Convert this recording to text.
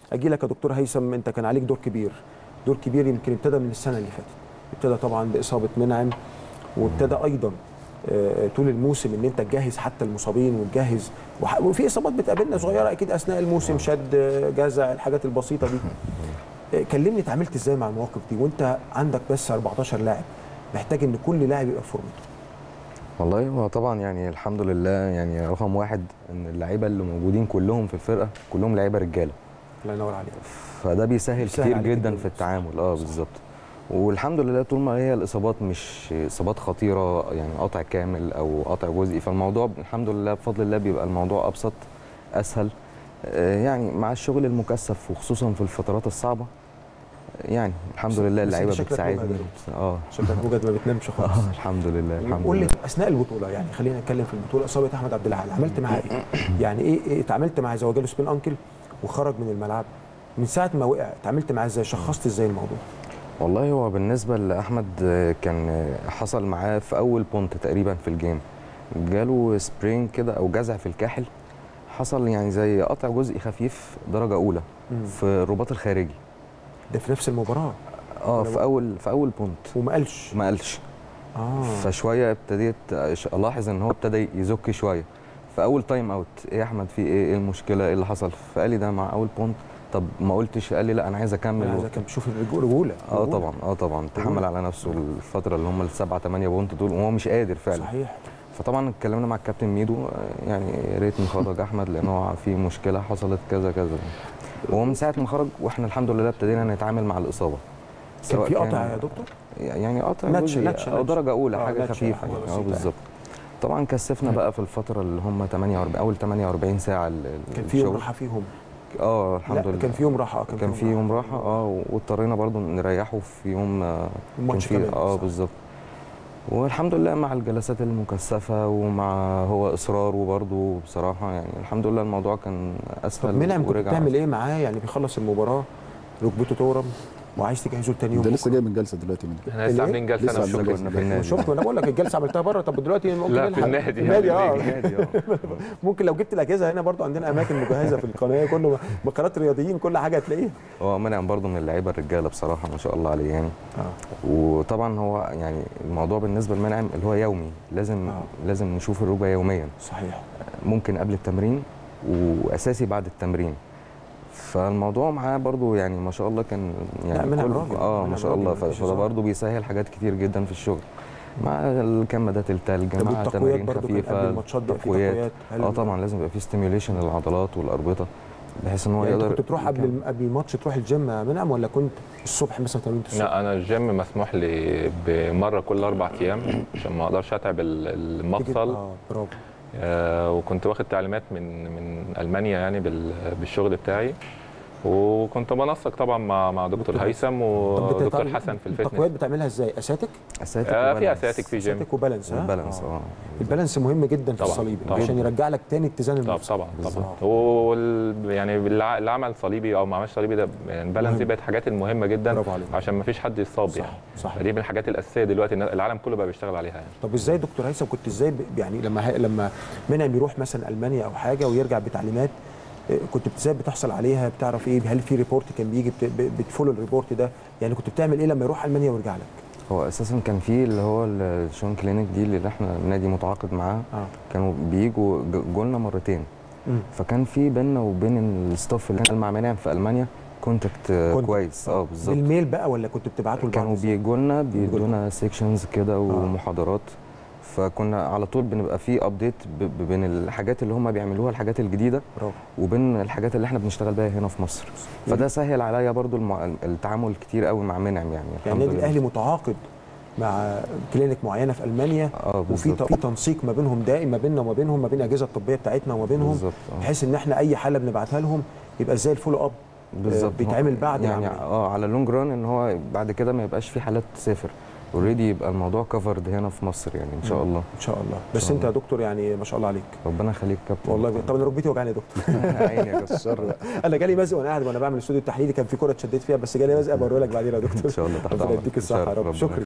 اجي لك يا دكتور هيثم انت كان عليك دور كبير دور كبير يمكن ابتدى من السنه اللي فاتت ابتدى طبعا باصابه منعم وابتدى ايضا آه، طول الموسم ان انت تجهز حتى المصابين وتجهز وح- وفي اصابات بتقابلنا صغيره اكيد اثناء الموسم شد آه، جزع الحاجات البسيطه دي آه، كلمني اتعاملت ازاي مع المواقف دي وانت عندك بس 14 لاعب محتاج ان كل لاعب يبقى في فورمته والله هو طبعا يعني الحمد لله يعني رقم واحد ان اللعيبه اللي موجودين كلهم في الفرقه كلهم لعيبه رجاله الله ينور عليك فده بيسهل بيسهل كتير عليك جدا الدنيا. في التعامل اه بالظبط والحمد لله طول ما هي الاصابات مش اصابات خطيره يعني قطع كامل او قطع جزئي فالموضوع الحمد لله بفضل الله بيبقى الموضوع ابسط اسهل آه، يعني مع الشغل المكثف وخصوصا في الفترات الصعبه يعني الحمد بس- لله بس اللعيبه أنت شكلك بتساعدني مجهد يا اه شكلك موجد ما بتنامش خالص اه الحمد لله الحمد قول لي لله اثناء البطوله يعني خلينا نتكلم في البطوله اصابه احمد عبد العال عملت معاه ايه؟ يعني ايه إيه اتعاملت معاه زي هو جاله سبين انكل وخرج من الملعب من ساعه ما وقع اتعاملت معاه ازاي؟ شخصت ازاي الموضوع؟ والله هو بالنسبة لأحمد آه، كان آه، حصل معاه في أول بونت تقريبا في الجيم جاله سبرين كده أو جزع في الكاحل حصل يعني زي قطع جزئي خفيف درجة أولى في الرباط الخارجي ده في نفس المباراه اه في أول في أول بونت وما قالش ما قالش اه فشوية ابتديت أش- ألاحظ إن هو ابتدى يزك شوية في أول تايم أوت إيه يا أحمد في إيه إيه المشكلة إيه اللي حصل فقال لي ده مع أول بونت طب ما قلتش قال لي لا أنا عايز أكمل يعني و- ده كان بيشوف الرجوله اه رجولة. طبعا اه طبعا تحمل على نفسه الفتره اللي هم السبعه ثمانيه بونت دول وهو مش قادر فعلا صحيح فطبعا اتكلمنا مع الكابتن ميدو آه، يعني يا ريت نخرج احمد لان هو في مشكله حصلت كذا كذا وهو من ساعه ما خرج واحنا الحمد لله ابتدينا نتعامل مع الاصابه كان سواء في قطع يا دكتور؟ يعني قطع نتش- جزئي نتش- او نتش. درجه اولى آه، حاجه نتش، خفيفه حاجة يعني اه بسيطة. بالظبط طبعا كثفنا بقى في الفتره اللي هم 48 اول 48 ساعه ال- كان في يوم الشغل. راحه فيهم اه الحمد لا لله كان في يوم راحه كان في يوم راحه اه واضطرينا برضو نريحه في يوم آه، كان الماتش في كمان اه صح. بالظبط والحمد لله مع الجلسات المكثفه ومع هو اصراره برضو بصراحه يعني الحمد لله الموضوع كان اسهل طب منعم كنت ورجع بتعمل ايه معاه يعني بيخلص المباراه ركبته تورم وعايز تجهزه لتاني يوم ده لسه بكرة. جاي من جلسه دلوقتي من احنا لسه الإيه؟ عاملين جلسه انا لسه وشكري عاملين كنا في النادي شفت انا بقول لك الجلسه عملتها بره طب دلوقتي ممكن لا في نلحق. النادي في النادي اه النادي اه ممكن لو جبت الاجهزه هنا برضو عندنا اماكن مجهزه في القناه كله مقالات رياضيين كل حاجه هتلاقيها هو منعم برضو من اللعيبه الرجاله بصراحه ما شاء الله عليه يعني اه وطبعا هو يعني الموضوع بالنسبه لمنعم اللي هو يومي لازم آه. لازم نشوف الركبه يوميا صحيح ممكن قبل التمرين واساسي بعد التمرين فالموضوع معاه برضو يعني ما شاء الله كان لا، يعني منعم كل- راجل، اه منعم ما شاء راجل، الله مفيش ف- فده هزار. برضو بيسهل حاجات كتير جدا في الشغل مع الكمادات التلج طب مع والتقويات تمارين برضو كان قبل خفيفه الماتشات بقى في تقويات. تقويات هل- اه طبعا لازم يبقى في ستيميوليشن للعضلات والاربطه بحيث ان هو يعني انت يقدر كنت بتروح قبل الم- قبل الماتش تروح الجيم يا منعم ولا كنت الصبح مثلا تمرين الصبح؟ لا انا الجيم مسموح لي بمره كل اربع ايام عشان ما اقدرش اتعب ال- تيجي- المفصل اه برافو آه وكنت واخد تعليمات من من المانيا يعني بال- بالشغل بتاعي وكنت بنسق طبعا مع مع دكتور دكتور هيثم طب ودكتور بتتعب- حسن في التقويات الفتنس بتعملها ازاي؟ اساتك؟ اساتيك آه في وبالانس. اساتيك في جيم اساتك وبالانس ها؟ بالانس آه. اه البالانس مهم جدا في طبعاً، الصليبي طبعاً. عشان يرجع لك تاني اتزان طب المفصل طبعا طبعا بالظبط. وال يعني بالع- اللي عمل صليبي او ما عملش صليبي ده يعني البالانس دي مهم. بقت حاجات المهمه جدا برافو عليك. عشان ما فيش حد يصاب صح يعني صح فدي من الحاجات الاساسيه دلوقتي إن العالم كله بقى بيشتغل عليها يعني طب ازاي دكتور هيثم كنت ازاي ب- يعني لما هي- لما منعم يروح مثلا المانيا او حاجه ويرجع بتعليمات آه، كنت ازاي بتحصل عليها بتعرف ايه هل في ريبورت كان بيجي بت- ب- بتفولو الريبورت ده يعني كنت بتعمل ايه لما يروح المانيا ويرجع لك هو اساسا كان في اللي هو الشون كلينيك دي اللي احنا النادي متعاقد معاه اه كانوا بيجوا ج- جولنا مرتين مم. فكان في بيننا وبين الستاف اللي كان مع منعم في المانيا كونتاكت آه، كونتاكت. كويس اه بالظبط بالميل بقى ولا كنت بتبعته لبعض كانوا إزاي؟ بيجوا لنا بيدونا سيكشنز كده ومحاضرات فكنا على طول بنبقى في ابديت بين الحاجات اللي هم بيعملوها الحاجات الجديده برافو وبين الحاجات اللي احنا بنشتغل بيها هنا في مصر فده سهل عليا برضو المع... التعامل كتير قوي مع منعم يعني يعني الحمد النادي لله. الاهلي متعاقد مع كلينيك معينه في المانيا اه وفي بالظبط ت- في تنسيق ما بينهم دائم ما بيننا وما بينهم ما بين الاجهزه الطبيه بتاعتنا وما بينهم بالظبط آه. بحيث ان احنا اي حاله بنبعتها لهم يبقى ازاي الفولو اب بالظبط بيتعمل بعد يعني العملية. اه على اللونج ران ان هو بعد كده ما يبقاش في حالات تسافر اوريدي يبقى الموضوع كفرد هنا في مصر يعني ان شاء مم. الله ان شاء الله بس شاء انت يا الله. دكتور يعني ما شاء الله عليك ربنا يخليك كابتن والله طب انا ركبتي وجعني يا دكتور عيني يا كابتن الشر بقى انا جالي مزق وانا قاعد وانا بعمل الاستوديو التحليلي كان في كوره اتشديت فيها بس جالي مزق بوريه لك بعدين يا دكتور ان شاء الله تحت ربنا امرك يديك الصحه يا شرف رب ربنا شكرا